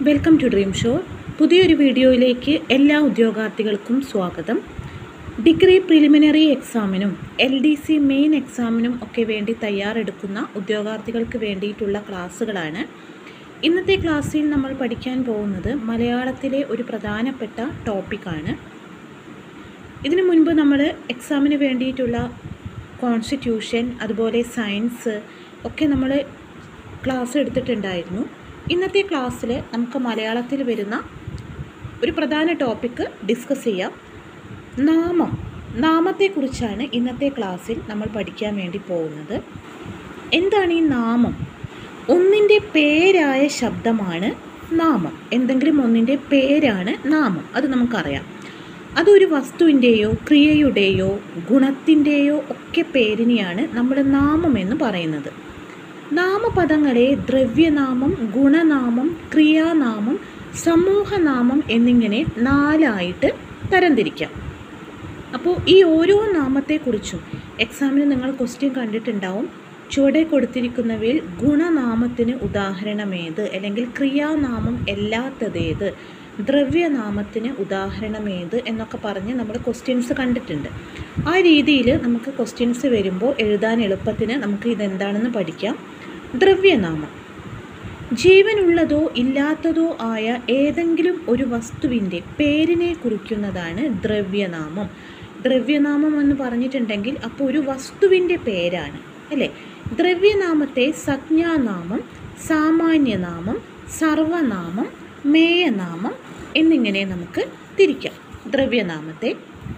welcome to dream show പുതിയൊരു വീഡിയോയിലേക്ക് എല്ലാ ഉദ്യോഗാർത്ഥികൾക്കും സ്വാഗതം ഡിഗ്രി പ്രിലിമിനറി എക്സാമിനും എൽ ഡി സി മെയിൻ എക്സാമിനും ഒക്കെ വേണ്ടി തയ്യാറെടുക്കുന്ന ഉദ്യോഗാർത്ഥികൾക്ക് വേണ്ടിയിട്ടുള്ള ക്ലാസ്സുകളാണ് ഇന്നത്തെ ക്ലാസ്സിൽ നമ്മൾ പഠിക്കാൻ പോകുന്നത് മലയാളത്തിലെ ഒരു പ്രധാനപ്പെട്ട ടോപ്പിക്കാണ് ഇതിനു മുൻപ് നമ്മൾ എക്സാമിന് വേണ്ടിയിട്ടുള്ള കോൺസ്റ്റിറ്റ്യൂഷൻ അതുപോലെ സയൻസ് ഒക്കെ നമ്മൾ ക്ലാസ് എടുത്തിട്ടുണ്ടായിരുന്നു ഇന്നത്തെ ക്ലാസ്സിൽ നമുക്ക് മലയാളത്തിൽ വരുന്ന ഒരു പ്രധാന ടോപ്പിക്ക് ഡിസ്കസ് ചെയ്യാം നാമം നാമത്തെക്കുറിച്ചാണ് ഇന്നത്തെ ക്ലാസ്സിൽ നമ്മൾ പഠിക്കാൻ വേണ്ടി പോകുന്നത് എന്താണ് ഈ നാമം ഒന്നിൻ്റെ പേരായ ശബ്ദമാണ് നാമം എന്തെങ്കിലും ഒന്നിൻ്റെ പേരാണ് നാമം അത് നമുക്കറിയാം അതൊരു വസ്തുവിൻ്റെയോ ക്രിയയുടെയോ ഗുണത്തിൻ്റെയോ ഒക്കെ പേരിനെയാണ് നമ്മൾ നാമം എന്ന് പറയുന്നത് നാമപദങ്ങളെ ദ്രവ്യനാമം ഗുണനാമം ക്രിയാനാമം സമൂഹനാമം എന്നിങ്ങനെ നാലായിട്ട് തരംതിരിക്കാം അപ്പോൾ ഈ ഓരോ നാമത്തെക്കുറിച്ചും എക്സാമിന് നിങ്ങൾ ക്വസ്റ്റ്യൻ കണ്ടിട്ടുണ്ടാവും ചുവടെ കൊടുത്തിരിക്കുന്നവയിൽ ഗുണനാമത്തിന് ഉദാഹരണമേത് അല്ലെങ്കിൽ ക്രിയാനാമം അല്ലാത്തതേത് ദ്രവ്യനാമത്തിന് ഉദാഹരണമേത് എന്നൊക്കെ പറഞ്ഞ് നമ്മൾ ക്വസ്റ്റ്യൻസ് കണ്ടിട്ടുണ്ട് ആ രീതിയിൽ നമുക്ക് ക്വസ്റ്റ്യൻസ് വരുമ്പോൾ എഴുതാൻ എളുപ്പത്തിന് നമുക്ക് ഇതെന്താണെന്ന് പഠിക്കാം ദ്രവ്യനാമം ജീവനുള്ളതോ ഇല്ലാത്തതോ ആയ ഏതെങ്കിലും ഒരു വസ്തുവിൻ്റെ പേരിനെ കുറിക്കുന്നതാണ് ദ്രവ്യനാമം ദ്രവ്യനാമം എന്ന് പറഞ്ഞിട്ടുണ്ടെങ്കിൽ അപ്പോൾ ഒരു വസ്തുവിൻ്റെ പേരാണ് അല്ലേ ദ്രവ്യനാമത്തെ സംജ്ഞാനാമം സാമാന്യനാമം സർവനാമം മേയനാമം എന്നിങ്ങനെ നമുക്ക് തിരിക്കാം ദ്രവ്യനാമത്തെ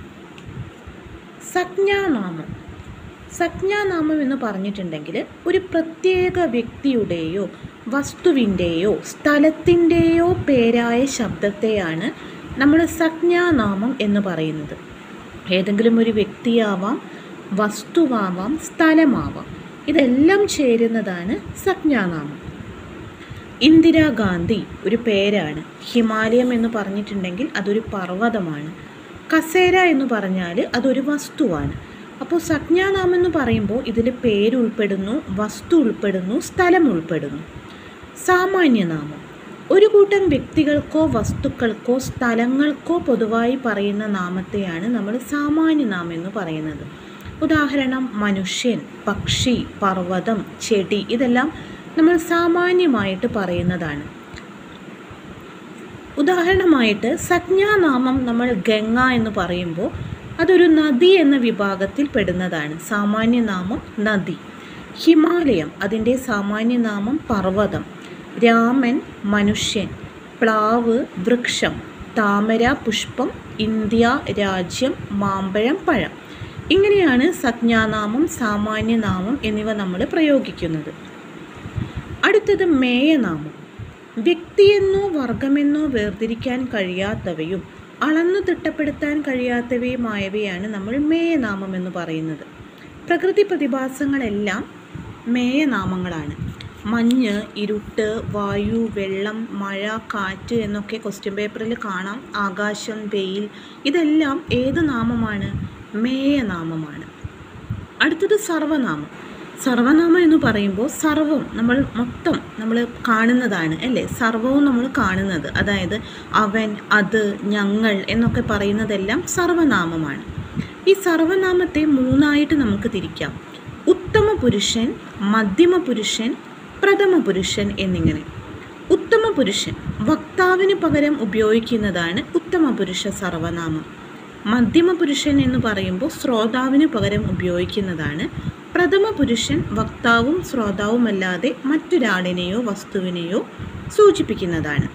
സംജ്ഞാനാമം സംജ്ഞാനാമം എന്ന് പറഞ്ഞിട്ടുണ്ടെങ്കിൽ ഒരു പ്രത്യേക വ്യക്തിയുടെയോ വസ്തുവിൻ്റെയോ സ്ഥലത്തിൻ്റെയോ പേരായ ശബ്ദത്തെയാണ് നമ്മൾ സംജ്ഞാനാമം എന്ന് പറയുന്നത് ഏതെങ്കിലും ഒരു വ്യക്തിയാവാം വസ്തുവാവാം സ്ഥലമാവാം ഇതെല്ലാം ചേരുന്നതാണ് സംജ്ഞാനാമം ഇന്ദിരാഗാന്ധി ഒരു പേരാണ് ഹിമാലയം എന്ന് പറഞ്ഞിട്ടുണ്ടെങ്കിൽ അതൊരു പർവ്വതമാണ് കസേര എന്ന് പറഞ്ഞാൽ അതൊരു വസ്തുവാണ് അപ്പോൾ സംജ്ഞാനാമം എന്ന് പറയുമ്പോൾ ഇതിൽ പേര് ഉൾപ്പെടുന്നു വസ്തു ഉൾപ്പെടുന്നു സ്ഥലം ഉൾപ്പെടുന്നു സാമാന്യനാമം ഒരു കൂട്ടം വ്യക്തികൾക്കോ വസ്തുക്കൾക്കോ സ്ഥലങ്ങൾക്കോ പൊതുവായി പറയുന്ന നാമത്തെയാണ് നമ്മൾ സാമാന്യനാമം എന്ന് പറയുന്നത് ഉദാഹരണം മനുഷ്യൻ പക്ഷി പർവ്വതം ചെടി ഇതെല്ലാം നമ്മൾ സാമാന്യമായിട്ട് പറയുന്നതാണ് ഉദാഹരണമായിട്ട് സംജ്ഞാനാമം നമ്മൾ ഗംഗ എന്ന് പറയുമ്പോൾ അതൊരു നദി എന്ന വിഭാഗത്തിൽ പെടുന്നതാണ് സാമാന്യനാമം നദി ഹിമാലയം അതിൻ്റെ സാമാന്യനാമം പർവ്വതം രാമൻ മനുഷ്യൻ പ്ലാവ് വൃക്ഷം താമര പുഷ്പം ഇന്ത്യ രാജ്യം മാമ്പഴം പഴം ഇങ്ങനെയാണ് സംജ്ഞാനാമം സാമാന്യനാമം എന്നിവ നമ്മൾ പ്രയോഗിക്കുന്നത് അടുത്തത് മേയനാമം വ്യക്തിയെന്നോ വർഗമെന്നോ വേർതിരിക്കാൻ കഴിയാത്തവയും അളന്നു തിട്ടപ്പെടുത്താൻ കഴിയാത്തവയുമായവയാണ് നമ്മൾ മേയനാമം എന്ന് പറയുന്നത് പ്രകൃതി പ്രതിഭാസങ്ങളെല്ലാം മേയനാമങ്ങളാണ് മഞ്ഞ് ഇരുട്ട് വായു വെള്ളം മഴ കാറ്റ് എന്നൊക്കെ ക്വസ്റ്റ്യൻ പേപ്പറിൽ കാണാം ആകാശം വെയിൽ ഇതെല്ലാം ഏത് നാമമാണ് മേയനാമമാണ് അടുത്തത് സർവനാമം സർവനാമം എന്ന് പറയുമ്പോൾ സർവം നമ്മൾ മൊത്തം നമ്മൾ കാണുന്നതാണ് അല്ലേ സർവവും നമ്മൾ കാണുന്നത് അതായത് അവൻ അത് ഞങ്ങൾ എന്നൊക്കെ പറയുന്നതെല്ലാം സർവനാമമാണ് ഈ സർവനാമത്തെ മൂന്നായിട്ട് നമുക്ക് തിരിക്കാം ഉത്തമ പുരുഷൻ മധ്യമ പുരുഷൻ പ്രഥമ പുരുഷൻ എന്നിങ്ങനെ ഉത്തമ പുരുഷൻ വക്താവിന് പകരം ഉപയോഗിക്കുന്നതാണ് ഉത്തമ പുരുഷ സർവനാമം മധ്യമ പുരുഷൻ എന്ന് പറയുമ്പോൾ ശ്രോതാവിന് പകരം ഉപയോഗിക്കുന്നതാണ് പ്രഥമ പുരുഷൻ വക്താവും ശ്രോതാവുമല്ലാതെ മറ്റൊരാളിനെയോ വസ്തുവിനെയോ സൂചിപ്പിക്കുന്നതാണ്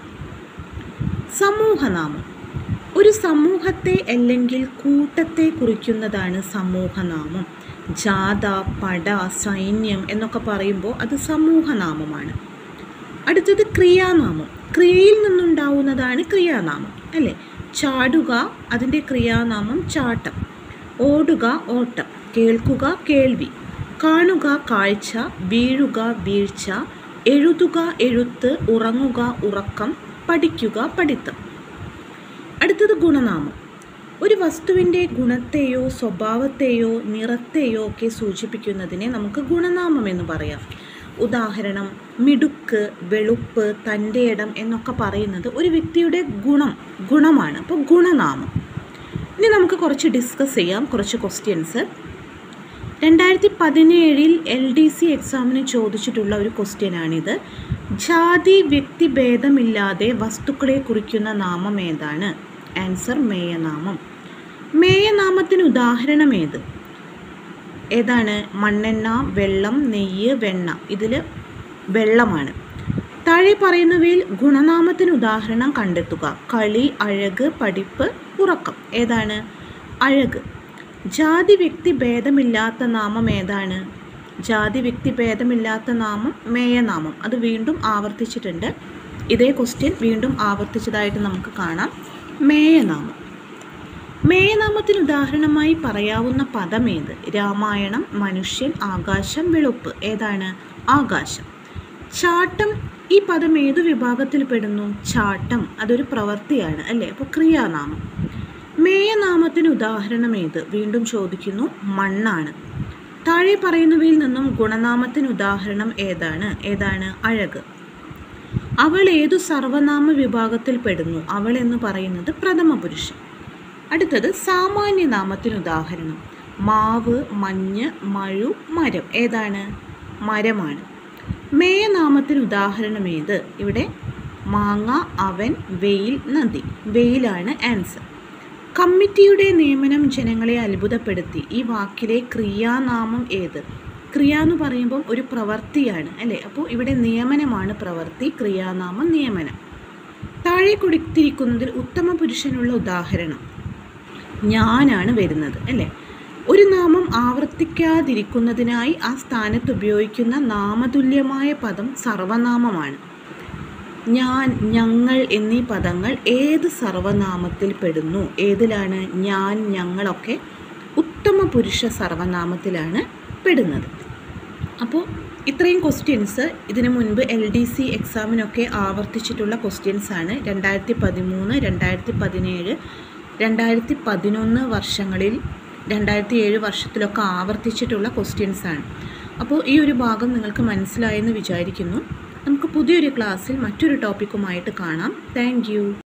സമൂഹനാമം ഒരു സമൂഹത്തെ അല്ലെങ്കിൽ കൂട്ടത്തെ കുറിക്കുന്നതാണ് സമൂഹനാമം ജാഥ പട സൈന്യം എന്നൊക്കെ പറയുമ്പോൾ അത് സമൂഹനാമമാണ് അടുത്തത് ക്രിയാനാമം ക്രിയയിൽ നിന്നുണ്ടാവുന്നതാണ് ക്രിയാനാമം അല്ലേ ചാടുക അതിൻ്റെ ക്രിയാനാമം ചാട്ടം ഓടുക ഓട്ടം കേൾക്കുക കേൾവി കാണുക കാഴ്ച വീഴുക വീഴ്ച എഴുതുക എഴുത്ത് ഉറങ്ങുക ഉറക്കം പഠിക്കുക പഠിത്തം അടുത്തത് ഗുണനാമം ഒരു വസ്തുവിൻ്റെ ഗുണത്തെയോ സ്വഭാവത്തെയോ നിറത്തെയോ ഒക്കെ സൂചിപ്പിക്കുന്നതിനെ നമുക്ക് ഗുണനാമം എന്ന് പറയാം ഉദാഹരണം മിടുക്ക് വെളുപ്പ് തൻ്റെ ഇടം എന്നൊക്കെ പറയുന്നത് ഒരു വ്യക്തിയുടെ ഗുണം ഗുണമാണ് അപ്പോൾ ഗുണനാമം ഇനി നമുക്ക് കുറച്ച് ഡിസ്കസ് ചെയ്യാം കുറച്ച് ക്വസ്റ്റ്യൻസ് രണ്ടായിരത്തി പതിനേഴിൽ എൽ ഡി സി എക്സാമിന് ചോദിച്ചിട്ടുള്ള ഒരു ക്വസ്റ്റ്യനാണിത് ജാതി വ്യക്തിഭേദമില്ലാതെ വസ്തുക്കളെ കുറിക്കുന്ന നാമം ഏതാണ് ആൻസർ മേയനാമം മേയനാമത്തിന് ഉദാഹരണം ഏത് ഏതാണ് മണ്ണെണ്ണ വെള്ളം നെയ്യ് വെണ്ണ ഇതിൽ വെള്ളമാണ് താഴെ പറയുന്നവയിൽ ഗുണനാമത്തിന് ഉദാഹരണം കണ്ടെത്തുക കളി അഴക് പഠിപ്പ് ഉറക്കം ഏതാണ് അഴക് ജാതി വ്യക്തി ഭേദമില്ലാത്ത നാമം ഏതാണ് ജാതി വ്യക്തി ഭേദമില്ലാത്ത നാമം മേയനാമം അത് വീണ്ടും ആവർത്തിച്ചിട്ടുണ്ട് ഇതേ ക്വസ്റ്റ്യൻ വീണ്ടും ആവർത്തിച്ചതായിട്ട് നമുക്ക് കാണാം മേയനാമം മേയനാമത്തിന് ഉദാഹരണമായി പറയാവുന്ന പദം ഏത് രാമായണം മനുഷ്യൻ ആകാശം വെളുപ്പ് ഏതാണ് ആകാശം ചാട്ടം ഈ പദം ഏതു വിഭാഗത്തിൽ പെടുന്നു ചാട്ടം അതൊരു പ്രവൃത്തിയാണ് അല്ലേ അപ്പോൾ ക്രിയാനാമം മേയനാമത്തിന് ഉദാഹരണം ഏത് വീണ്ടും ചോദിക്കുന്നു മണ്ണാണ് താഴെ പറയുന്നവയിൽ നിന്നും ഗുണനാമത്തിന് ഉദാഹരണം ഏതാണ് ഏതാണ് അഴക് അവൾ ഏതു സർവനാമ വിഭാഗത്തിൽ പെടുന്നു അവൾ എന്ന് പറയുന്നത് പ്രഥമ പുരുഷൻ അടുത്തത് സാമാന്യനാമത്തിന് ഉദാഹരണം മാവ് മഞ്ഞ് മഴു മരം ഏതാണ് മരമാണ് മേയനാമത്തിന് ഉദാഹരണം ഏത് ഇവിടെ മാങ്ങ അവൻ വെയിൽ നദി വെയിലാണ് ആൻസർ കമ്മിറ്റിയുടെ നിയമനം ജനങ്ങളെ അത്ഭുതപ്പെടുത്തി ഈ വാക്കിലെ ക്രിയാനാമം ഏത് ക്രിയ എന്ന് പറയുമ്പം ഒരു പ്രവൃത്തിയാണ് അല്ലേ അപ്പോൾ ഇവിടെ നിയമനമാണ് പ്രവൃത്തി ക്രിയാനാമം നിയമനം താഴെ കൊടുത്തിരിക്കുന്നതിൽ ഉത്തമ പുരുഷനുള്ള ഉദാഹരണം ഞാനാണ് വരുന്നത് അല്ലേ ഒരു നാമം ആവർത്തിക്കാതിരിക്കുന്നതിനായി ആ സ്ഥാനത്ത് ഉപയോഗിക്കുന്ന നാമതുല്യമായ പദം സർവനാമമാണ് ഞാൻ ഞങ്ങൾ എന്നീ പദങ്ങൾ ഏത് സർവനാമത്തിൽ പെടുന്നു ഏതിലാണ് ഞാൻ ഞങ്ങളൊക്കെ ഉത്തമ പുരുഷ സർവനാമത്തിലാണ് പെടുന്നത് അപ്പോൾ ഇത്രയും ക്വസ്റ്റ്യൻസ് ഇതിനു മുൻപ് എൽ ഡി സി എക്സാമിനൊക്കെ ആവർത്തിച്ചിട്ടുള്ള ക്വസ്റ്റ്യൻസ് ആണ് രണ്ടായിരത്തി പതിമൂന്ന് രണ്ടായിരത്തി പതിനേഴ് രണ്ടായിരത്തി പതിനൊന്ന് വർഷങ്ങളിൽ രണ്ടായിരത്തി ഏഴ് വർഷത്തിലൊക്കെ ആവർത്തിച്ചിട്ടുള്ള ക്വസ്റ്റ്യൻസ് ആണ് അപ്പോൾ ഈ ഒരു ഭാഗം നിങ്ങൾക്ക് മനസ്സിലായെന്ന് വിചാരിക്കുന്നു നമുക്ക് പുതിയൊരു ക്ലാസ്സിൽ മറ്റൊരു ടോപ്പിക്കുമായിട്ട് കാണാം താങ്ക്